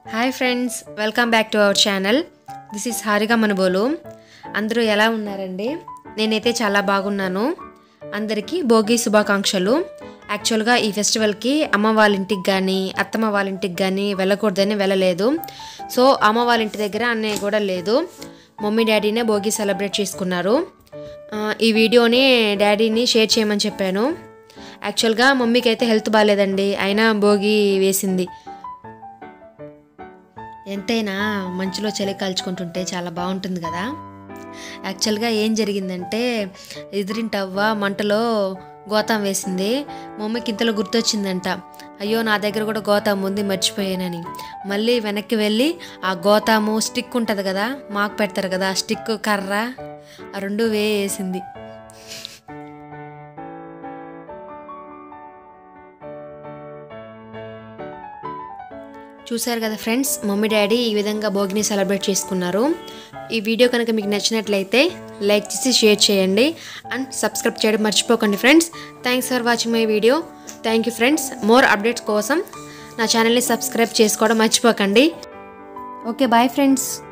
hi friends welcome back to our channel this is Harika మనబోలు అందరూ ఎలా ఉన్నారండి నేనైతే చాలా బాగున్నాను అందరికీ భోగి శుభాకాంక్షలు యాక్చువల్గా ఈ ఫెస్టివల్కి అమ్మ వాళ్ళ ఇంటికి కానీ అత్తమ్మ వాళ్ళ ఇంటికి కానీ వెళ్ళకూడదని వెళ్ళలేదు సో అమ్మ వాళ్ళ ఇంటి దగ్గర అన్నయ్య కూడా లేదు మమ్మీ డాడీనే భోగి సెలబ్రేట్ చేసుకున్నారు ఆ, ఈ వీడియోని డాడీని షేర్ చేయమని చెప్పాను యాక్చువల్గా మమ్మీకి అయితే హెల్త్ బాగాలేదండి అయినా భోగి వేసింది ఎంతైనా మంచులో చలి కాల్చుకుంటుంటే చాలా బాగుంటుంది కదా యాక్చువల్గా ఏం జరిగిందంటే ఎదురింటవ్వ మంటలో గోతాం వేసింది మమ్మీకి ఇంతలో గుర్తొచ్చిందంట అయ్యో నా దగ్గర కూడా గోతాం ఉంది మర్చిపోయానని మళ్ళీ వెనక్కి వెళ్ళి ఆ గోతాము స్టిక్ ఉంటుంది కదా మాకు పెడతారు కదా ఆ స్టిక్ కర్ర ఆ రెండు వేసింది చూశారు కదా ఫ్రెండ్స్ మమ్మీ డాడీ ఈ విధంగా భోగిని సెలబ్రేట్ చేసుకున్నారు ఈ వీడియో కనుక మీకు నచ్చినట్లయితే లైక్ చేసి షేర్ చేయండి అండ్ సబ్స్క్రైబ్ చేయడం మర్చిపోకండి friends thanks for watching my video thank you friends more updates కోసం నా ఛానల్ని సబ్స్క్రైబ్ చేసుకోవడం మర్చిపోకండి ఓకే బాయ్ ఫ్రెండ్స్